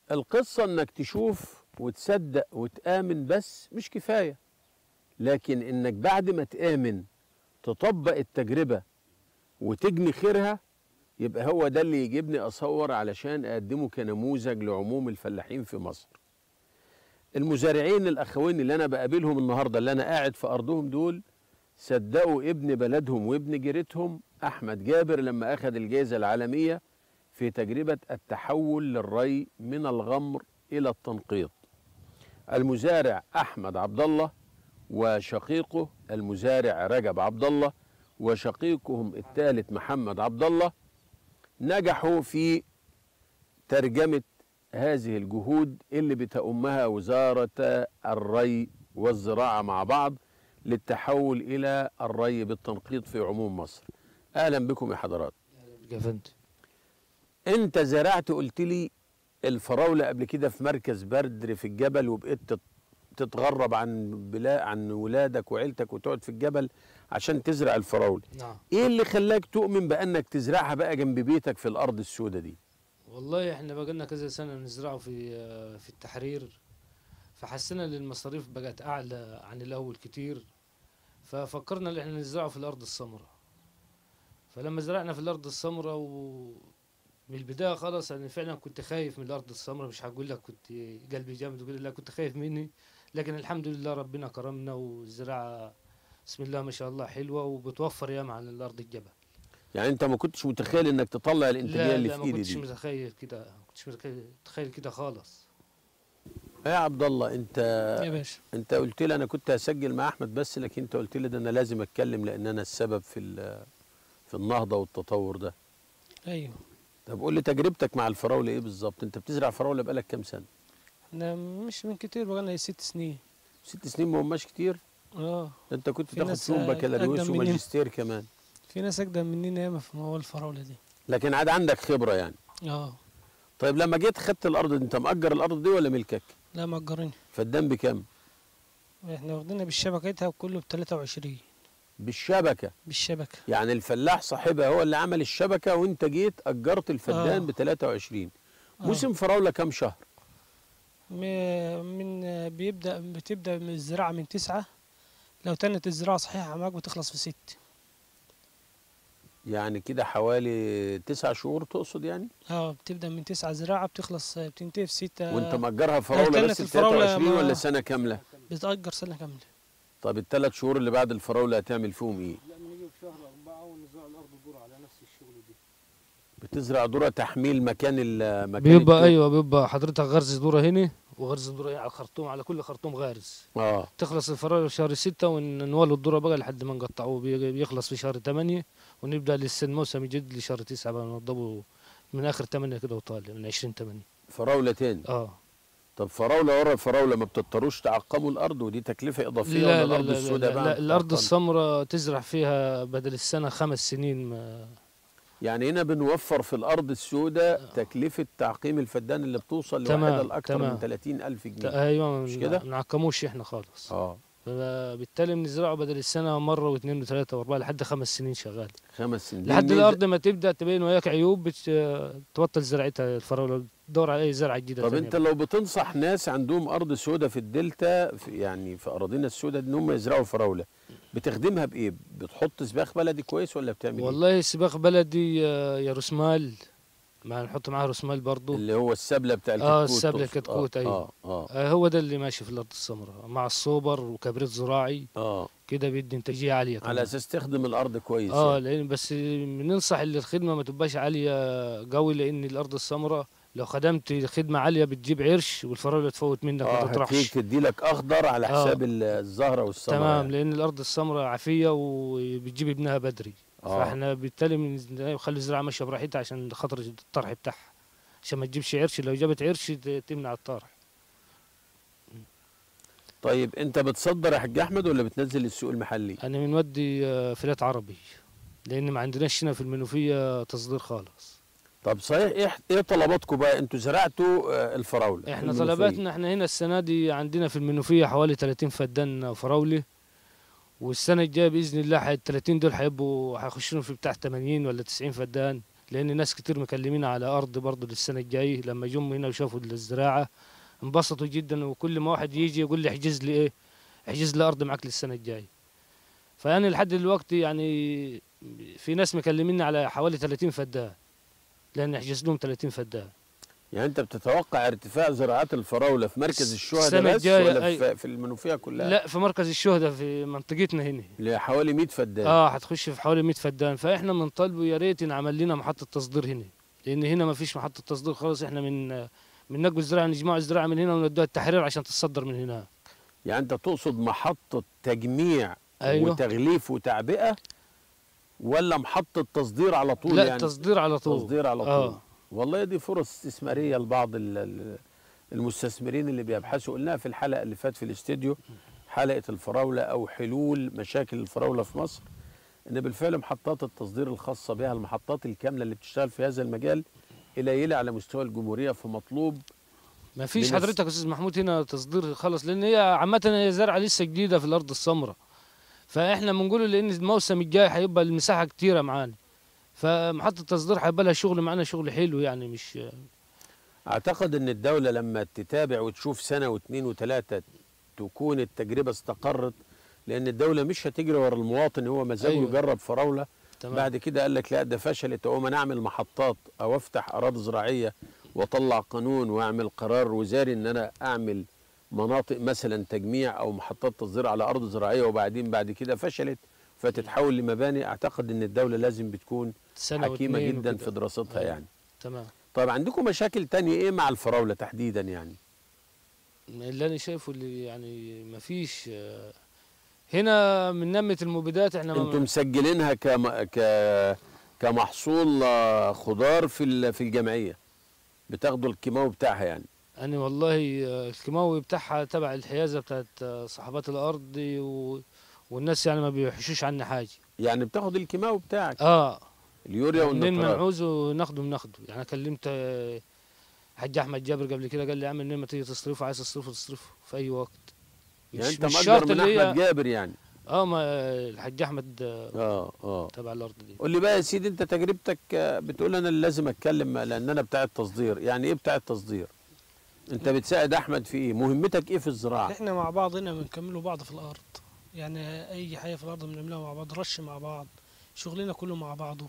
القصة انك تشوف وتصدق وتآمن بس مش كفاية لكن انك بعد ما تآمن تطبق التجربة وتجني خيرها يبقى هو ده اللي يجيبني اصور علشان اقدمه كنموذج لعموم الفلاحين في مصر المزارعين الاخوين اللي انا بقابلهم النهارده اللي انا قاعد في ارضهم دول صدقوا ابن بلدهم وابن جيرتهم احمد جابر لما اخذ الجائزه العالميه في تجربه التحول للري من الغمر الى التنقيط المزارع احمد عبد الله وشقيقه المزارع رجب عبد الله وشقيقهم الثالث محمد عبد الله نجحوا في ترجمه هذه الجهود اللي بتأمها وزاره الري والزراعه مع بعض للتحول الى الري بالتنقيط في عموم مصر اهلا بكم يا حضرات يا فندم انت زرعت قلت لي الفراوله قبل كده في مركز بدر في الجبل وبقيت تت- تتغرب عن بلا عن ولادك وعيلتك وتقعد في الجبل عشان تزرع الفراوله نعم ايه اللي خلاك تؤمن بانك تزرعها بقى جنب بيتك في الارض السوداء دي والله احنا بقالنا كذا سنه نزرعه في في التحرير فحسينا ان المصاريف بقت اعلى عن الاول كتير ففكرنا ان احنا نزرعه في الارض السمراء فلما زرعنا في الارض السمراء و من البدايه خلاص انا فعلا كنت خايف من الارض السمراء مش هقول لك كنت قلبي جامد وكده لا كنت خايف مني لكن الحمد لله ربنا كرمنا والزراعه بسم الله ما شاء الله حلوه وبتوفر ياما عن الارض الجبل يعني انت ما كنتش متخيل انك تطلع الانتاجيه لا اللي لا في ما ايدي كنتش دي متخيل كده ما كنتش متخيل- متخيل كده خالص يا عبد الله انت يا باشا انت قلت لي انا كنت هسجل مع احمد بس لكن انت قلت لي ده انا لازم اتكلم لان انا السبب في ال- في النهضه والتطور ده ايوه طب قول لي تجربتك مع الفراوله ايه بالظبط انت بتزرع فراوله بقالك كام سنه انا مش من كتير بقالنا ست سنين ست سنين ما هماش كتير اه ده انت كنت في تاخد ناس فيهم بكالوريوس أقدم مني. وماجستير كمان في ناس اقدم مننا ياما في موضوع الفراوله دي لكن عاد عندك خبره يعني اه طيب لما جيت خدت الارض دي انت مأجر الارض دي ولا ملكك لا مأجرين فالدم بكام احنا واخدينها بالشبكتها وكله ب 23 بالشبكه بالشبكه يعني الفلاح صاحبها هو اللي عمل الشبكه وانت جيت اجرت الفدان آه. ب 23 آه. موسم فراوله كام شهر م- من بيبدا بتبدا من الزراعه من تسعة لو تنت الزراعه صحيحه معاك بتخلص في ست يعني كده حوالي تسع شهور تقصد يعني اه بتبدا من تسعة زراعه بتخلص بتنتهي في ستة وانت مأجرها فراوله كانت بس ب الفراولة 23 ما- ولا سنه كامله بتأجر سنه كامله طب الثلاث شهور اللي بعد الفراوله هتعمل فيهم ايه لا بنيجي في شهر أربعة ونزرع الأرض دور على نفس الشغل دي بتزرع ذره تحميل مكان ال- مكان بيبقى التوت. ايوه بيبقى حضرتك غرز ذره هنا وغرز ذره هنا على الخرطوم على كل خرطوم غارز اه تخلص الفراوله في شهر ستة ونولد الذره بقى لحد ما نقطعوه بي- بيخلص في شهر ثمانية ونبدا لسه الموسم يجد لشهر تسعة بقى نوضبه من اخر ثمانية كده وطالع من 20 8 فراوله تاني اه طب فراوله ورا الفراوله ما بتضطروش تعقموا الارض ودي تكلفه اضافيه لا ولا لا الارض لا, لا, السوداء لا, بقى لا الارض بتعقم؟ السمراء تزرع فيها بدل السنه خمس سنين ما يعني هنا بنوفر في الارض السوداء تكلفه تعقيم الفدان اللي بتوصل تمام، لوحده لاكثر من تمام. 30 الف جنيه ايوه مش ما كده؟ نعكموش احنا خالص اه فبالتالي بنزرعه بدل السنه مره واثنين وثلاثه واربعه لحد خمس سنين شغال خمس سنين لحد دي الميزة- الارض ما تبدا تبين وياك عيوب بت- تبطل زراعتها الفراوله تدور على اي زرعه جديده طب تانية انت بقى. لو بتنصح ناس عندهم ارض سوداء في الدلتا في يعني في اراضينا السوداء ان هم يزرعوا فراوله بتخدمها بايه بتحط سباخ بلدي كويس ولا بتعمل ايه والله سباق بلدي آه، يا رسمال ما نحط معاه رسمال برضه اللي هو السبله بتاع الكتكوت اه السبلة تقصد. الكتكوت، اه أيوة. اه اه, آه هو ده اللي ماشي في الارض السمراء مع الصوبر وكبريت زراعي آه. كده بيدي انتاجيه عاليه على كمان. اساس تخدم الارض كويس اه يعني. لان بس بننصح ان الخدمه ما تبقاش عاليه قوي لان الارض السمراء لو خدمت خدمه عاليه بتجيب عرش والفراوله تفوت منك ما اه هتيجي تطرحش تدي لك اخضر على آه. حساب ال- الزهره والثمره تمام يعني. لان الارض السمراء عافيه وبتجيب ابنها بدري آه. فاحنا بالتالي بنخلي الزراعه ماشيه براحتها عشان خاطر الطرح بتاعها عشان ما تجيبش عرش لو جابت عرش ت- تمنع الطرح طيب انت بتصدر يا حاج احمد ولا بتنزل للسوق المحلي انا بنودي آه، فلات عربي لان ما عندناش هنا في المنوفيه تصدير خالص طب صحيح ايه ايه طلباتكم بقى انتوا زرعتوا آه، الفراوله احنا المنوفية. طلباتنا احنا هنا السنه دي عندنا في المنوفيه حوالي 30 فدان فراوله والسنه الجايه باذن الله حي- ال 30 دول هيبقوا هيخشوا في بتاع 80 ولا 90 فدان لان ناس كتير مكلمين على ارض برضه للسنه الجايه لما جم هنا وشافوا الزراعه انبسطوا جدا وكل ما واحد يجي يقول لي احجز لي ايه احجز لي ارض معاك للسنه الجايه فانا لحد دلوقتي يعني في ناس مكلمين على حوالي 30 فدان لان احجز لهم 30 فدان يعني انت بتتوقع ارتفاع زراعات الفراوله في مركز الشهداء السنة بس الجاية ولا أي- في, في المنوفيه كلها؟ لا في مركز الشهداء في منطقتنا هنا اللي حوالي 100 فدان اه هتخش في حوالي 100 فدان فاحنا بنطالبه يا ريت ينعمل لنا محطه تصدير هنا لان هنا ما فيش محطه تصدير خالص احنا من من نقل الزراعه نجمع الزراعه من هنا وندوها التحرير عشان تتصدر من هنا يعني انت تقصد محطه تجميع ايوه وتغليف وتعبئه ولا محطه تصدير على طول لا يعني تصدير على طول تصدير على طول آه. والله دي فرص استثماريه لبعض ال- ال- المستثمرين اللي بيبحثوا قلناها في الحلقه اللي فات في الاستديو حلقه الفراوله او حلول مشاكل الفراوله في مصر ان بالفعل محطات التصدير الخاصه بها المحطات الكامله اللي بتشتغل في هذا المجال قليله على مستوى الجمهوريه فمطلوب ما فيش لناس- حضرتك يا استاذ محمود هنا تصدير خالص لان هي عامه هي زرعه لسه جديده في الارض السمراء فاحنا بنقول لان الموسم الجاي هيبقى المساحه كتيره معانا فمحطه التصدير هيبقى لها شغل معانا شغل حلو يعني مش اعتقد ان الدوله لما تتابع وتشوف سنه واثنين وثلاثه تكون التجربه استقرت لان الدوله مش هتجري ورا المواطن هو مزاجه أيوة. أيوة. يجرب فراوله تمام بعد كده قال لك لا ده فشلت اقوم انا اعمل محطات او افتح اراضي زراعيه واطلع قانون واعمل قرار وزاري ان انا اعمل مناطق مثلا تجميع او محطات تصدير على ارض زراعيه وبعدين بعد كده فشلت فتتحول لمباني اعتقد ان الدوله لازم بتكون سنه حكيمه واتنين جدا وكده. في دراستها أيوة. يعني تمام طيب عندكم مشاكل تانية ايه مع الفراوله تحديدا يعني اللي انا شايفه اللي يعني ما فيش آه، هنا من نمة المبيدات احنا ما- انتم مسجلينها كم... ك... كمحصول آه، خضار في ال- في الجمعيه بتاخدوا الكيماوي بتاعها يعني انا والله آه، الكيماوي بتاعها تبع الحيازه بتاعت آه، صاحبات الارض و... والناس يعني ما بيحشوش عني حاجه يعني بتاخد الكيماوي بتاعك اه اليوريا منين ما والنترات نعوزه ناخده بناخده يعني كلمت آه، حاج احمد جابر قبل كده قال لي يا عم منين ما تيجي تصرفه عايز تصرفه تصرفه في اي وقت يعني انت مش مقدر شرط من اللي احمد هي جابر يعني اه ما الحاج احمد آه، اه اه تبع الارض دي قول لي بقى يا سيدي انت تجربتك آه، بتقول انا اللي لازم اتكلم لان انا بتاع التصدير يعني ايه بتاع التصدير انت بتساعد احمد في ايه مهمتك ايه في الزراعه احنا مع بعضنا بنكملوا بعض في الارض يعني اي حاجه في الارض بنعملها مع بعض رش مع بعض شغلنا كله مع بعضه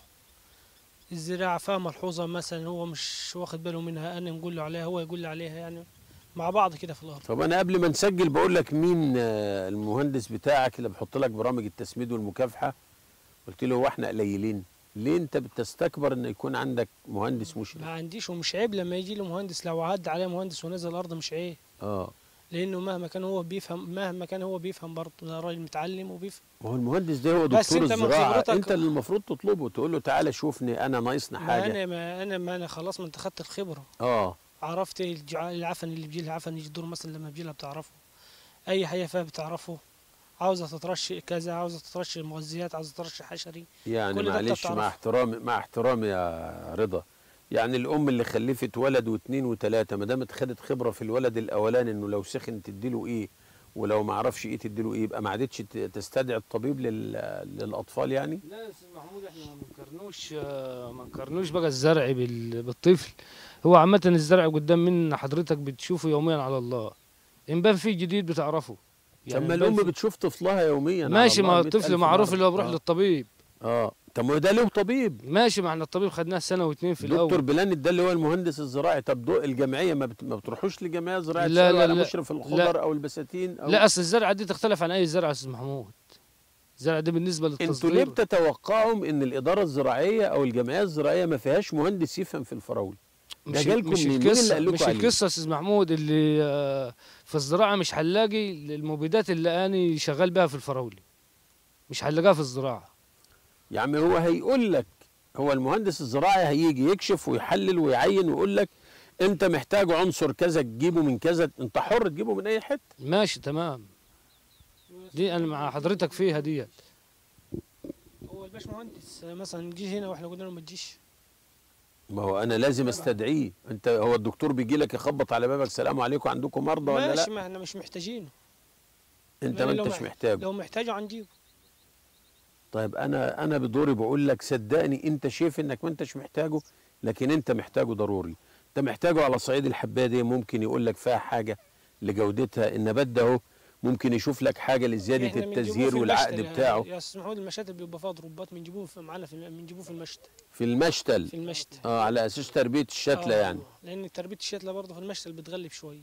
الزراعه فيها ملحوظه مثلا هو مش واخد باله منها انا نقول له عليها هو يقول لي عليها يعني مع بعض كده في الارض طب انا قبل ما نسجل بقول لك مين آه، المهندس بتاعك اللي بحط لك برامج التسميد والمكافحه قلت له هو احنا قليلين ليه انت بتستكبر ان يكون عندك مهندس مشرف ما عنديش ومش عيب لما يجي له مهندس لو عدى عليه مهندس ونزل الارض مش عيب اه لانه مهما كان هو بيفهم مهما كان هو بيفهم برضه ده راجل متعلم وبيفهم ما هو المهندس ده هو بس دكتور انت من الزراعه خبرتك- انت اللي المفروض تطلبه تقول له تعالى شوفني انا ناقصنا ما حاجه انا ما انا ما انا خلاص ما انت خدت الخبره اه عرفت الجع- العفن اللي بيجي لها عفن يجي دور مثلا لما بيجي لها بتعرفه اي حاجه فيها بتعرفه عاوزه تترش كذا عاوزه تترش مغذيات عاوزه تترش حشري يعني كل ده انت معلش مع بتعرفه. احترامي مع احترامي يا رضا يعني الام اللي خلفت ولد واثنين وثلاثه ما دامت خدت خبره في الولد الاولاني انه لو سخن تديله ايه ولو ما عرفش ايه تديله ايه يبقى ما عادتش ت- تستدعي الطبيب لل... للاطفال يعني لا يا استاذ محمود احنا ما نقارنوش آه، ما نقارنوش بقى الزرع بال- بالطفل هو عامة الزرع قدام من حضرتك بتشوفه يوميا على الله ان بان فيه جديد بتعرفه طب ما إن بان الام فيه- بتشوف طفلها يوميا على ماشي الله ما مئة الطفل ألف معروف مرة. اللي هو بيروح آه. للطبيب اه طب ما هو ده له طبيب ماشي ما احنا الطبيب خدناه سنة واتنين في دكتور الاول بلان ده اللي هو المهندس الزراعي طب دو الجمعيه ما, بت... ما بتروحوش لجمعيه زراعيه لا، تسألوا لا، على لا. مشرف الخضر او البساتين أو لا اصل الزرعة دي تختلف عن اي زرعة يا استاذ محمود الزرع ده بالنسبة انتوا ليه للتصدير بتتوقعوا ان الاداره الزراعيه او الجمعيه الزراعيه ما فيهاش مهندس يفهم في الفراوله ده مش جالكم مش منين؟ مين اللي القصة قال لكم مش عليه؟ القصة يا استاذ محمود اللي آه، في الزراعة مش هنلاقي المبيدات اللي انا شغال بها في الفراولة مش هنلاقيها في الزراعة يا عم هو هيقول لك هو المهندس الزراعي هيجي يكشف ويحلل ويعين ويقول لك انت محتاج عنصر كذا تجيبه من كذا انت حر تجيبه من اي حته ماشي تمام دي انا مع حضرتك فيها ديت هو الباش مهندس مثلا يجي هنا واحنا قلنا له ما تجيش ما هو انا لازم استدعيه انت هو الدكتور بيجي لك يخبط على بابك سلام عليكم عندكم مرضى ولا ماشي لا ما احنا مش محتاجينه انت ما ما لو انتش مح- محتاجه لو محتاجه هنجيبه طيب انا انا بدوري بقول لك صدقني انت شايف انك ما انتش محتاجه لكن انت محتاجه ضروري انت محتاجه على صعيد الحبايه دي ممكن يقول لك فيها حاجه لجودتها النبات ده اهو ممكن يشوف لك حاجه لزياده إحنا بنجيبوه التزهير في والعقد المشتل. بتاعه يا استاذ محمود المشاتل بيبقى فيها ضربات بنجيبوه في- معانا في بنجيبوه في المشتل في المشتل في المشتل اه على اساس تربيه الشتله آه، يعني لان تربيه الشتله برضه في المشتل بتغلب شويه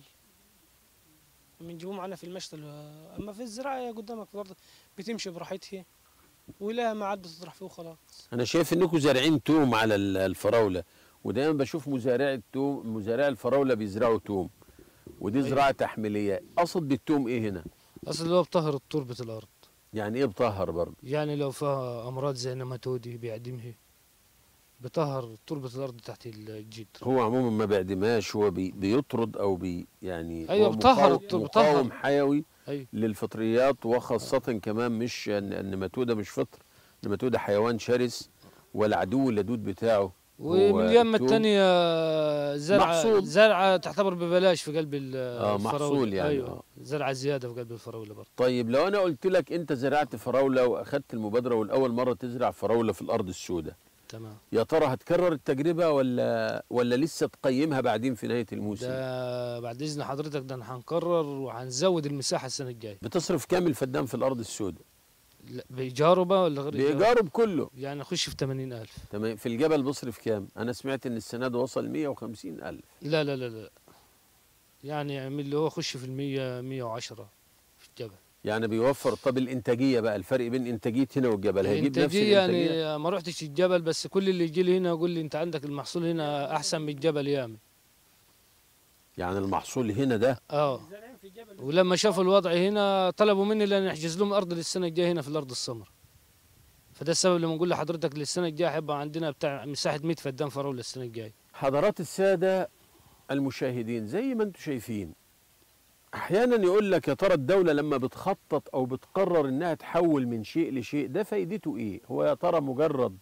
بنجيبوه معانا في المشتل آه، اما في الزراعه هي قدامك برضه بتمشي براحتها ولها ميعاد بتطرح فيه وخلاص انا شايف انكم زارعين توم على ال- الفراوله ودايما بشوف مزارع التوم مزارع الفراوله بيزرعوا توم ودي أيوة. زراعه تحميليه اقصد بالتوم ايه هنا اصل اللي هو بطهر تربه الارض يعني ايه بطهر برضه يعني لو فيها امراض زي نماتودي بيعدمها بطهر تربه الارض تحت الجدر هو عموما ما بيعدمهاش هو بي بيطرد او بي يعني أيوة، هو بطهر مقاوم- الت- بطهر. مقاوم حيوي ايوه للفطريات وخاصة كمان مش ان النماتودة مش فطر النماتودة حيوان شرس والعدو اللدود بتاعه هو واليمة التوم. الثانية زرعة محصول. زرعة تعتبر ببلاش في قلب ال- آه، الفراولة محصول يعني، ايوه آه. زرعة زيادة في قلب الفراولة برضه طيب لو انا قلت لك انت زرعت فراولة واخدت المبادرة والاول مرة تزرع فراولة في الارض السوداء تمام يا ترى هتكرر التجربة ولا ولا لسه تقيمها بعدين في نهاية الموسم ده بعد اذن حضرتك ده أنا هنكرر وهنزود المساحة السنة الجاية بتصرف كام الفدان في الارض السوداء لا، بإيجاره بقى ولا غير إيجاره؟ بإيجاره بكله يعني نخش في 80000 تمام في الجبل بصرف كام انا سمعت ان السنة دي وصل 150 الف لا لا لا لا يعني يعمل اللي هو خش في المية 110 في الجبل يعني بيوفر طب الانتاجيه بقى الفرق بين انتاجيه هنا والجبل هيجيب نفس الانتاجية الانتاجيه يعني ما رحتش الجبل بس كل اللي يجي لي هنا يقول لي انت عندك المحصول هنا احسن من الجبل ياما يعني المحصول هنا ده اه ولما شافوا الوضع هنا طلبوا مني ان نحجز لهم ارض للسنه الجايه هنا في الارض السمراء فده السبب لما نقول لحضرتك للسنه الجايه هيبقى عندنا بتاع مساحه 100 فدان فراوله السنه الجايه حضرات الساده المشاهدين زي ما انتم شايفين احيانا يقول لك يا ترى الدوله لما بتخطط او بتقرر انها تحول من شيء لشيء ده فايدته ايه هو يا ترى مجرد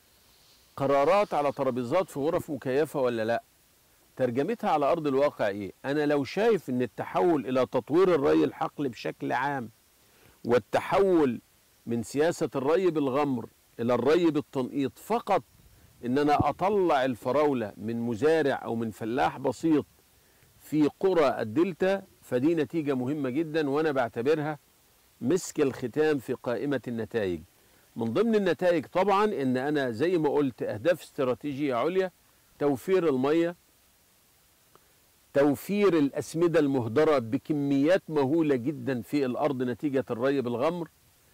قرارات على ترابيزات في غرف مكيفه ولا لا ترجمتها على ارض الواقع ايه انا لو شايف ان التحول الى تطوير الري الحقل بشكل عام والتحول من سياسه الري بالغمر الى الري بالتنقيط فقط ان انا اطلع الفراوله من مزارع او من فلاح بسيط في قرى الدلتا فدي نتيجه مهمه جدا وانا بعتبرها مسك الختام في قائمه النتائج من ضمن النتائج طبعا ان انا زي ما قلت اهداف استراتيجيه عليا توفير الميه توفير الاسمده المهدره بكميات مهوله جدا في الارض نتيجه الري بالغمر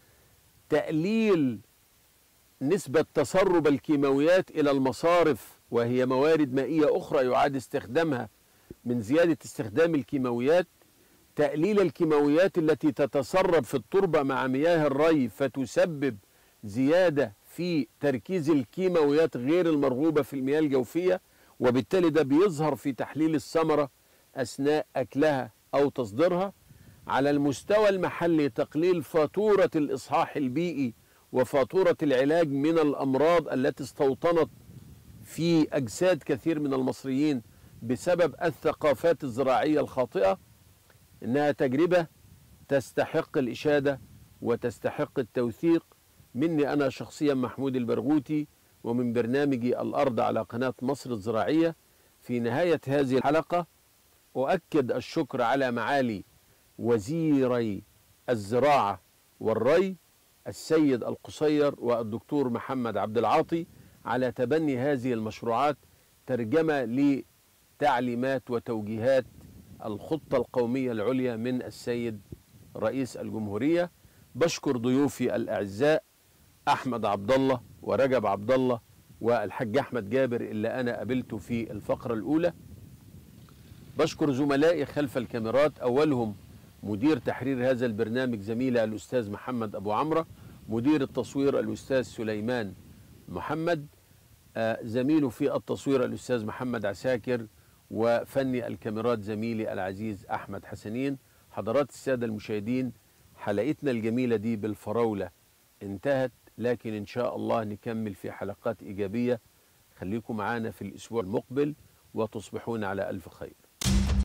تقليل نسبة تسرب الكيماويات إلى المصارف وهي موارد مائية أخرى يعاد استخدامها من زيادة استخدام الكيماويات تقليل الكيماويات التي تتسرب في التربة مع مياه الري فتسبب زيادة في تركيز الكيماويات غير المرغوبة في المياه الجوفية وبالتالي ده بيظهر في تحليل الثمرة أثناء أكلها أو تصديرها على المستوى المحلي تقليل فاتورة الإصحاح البيئي وفاتورة العلاج من الأمراض التي استوطنت في أجساد كثير من المصريين بسبب الثقافات الزراعية الخاطئة إنها تجربة تستحق الإشادة وتستحق التوثيق مني أنا شخصيا محمود البرغوثي ومن برنامجي الأرض على قناة مصر الزراعية في نهاية هذه الحلقة أؤكد الشكر على معالي وزيري الزراعة والري السيد القصير والدكتور محمد عبد العاطي على تبني هذه المشروعات ترجمة لتعليمات وتوجيهات الخطة القومية العليا من السيد رئيس الجمهورية بشكر ضيوفي الأعزاء أحمد عبد الله ورجب عبد الله والحاج أحمد جابر اللي أنا قابلته في الفقرة الأولى بشكر زملائي خلف الكاميرات أولهم مدير تحرير هذا البرنامج زميلي الأستاذ محمد أبو عمرة مدير التصوير الأستاذ سليمان محمد آه، زميله في التصوير الأستاذ محمد عساكر وفني الكاميرات زميلي العزيز أحمد حسنين حضرات السادة المشاهدين حلقتنا الجميلة دي بالفراولة انتهت لكن إن شاء الله نكمل في حلقات إيجابية خليكم معانا في الأسبوع المقبل وتصبحون على ألف خير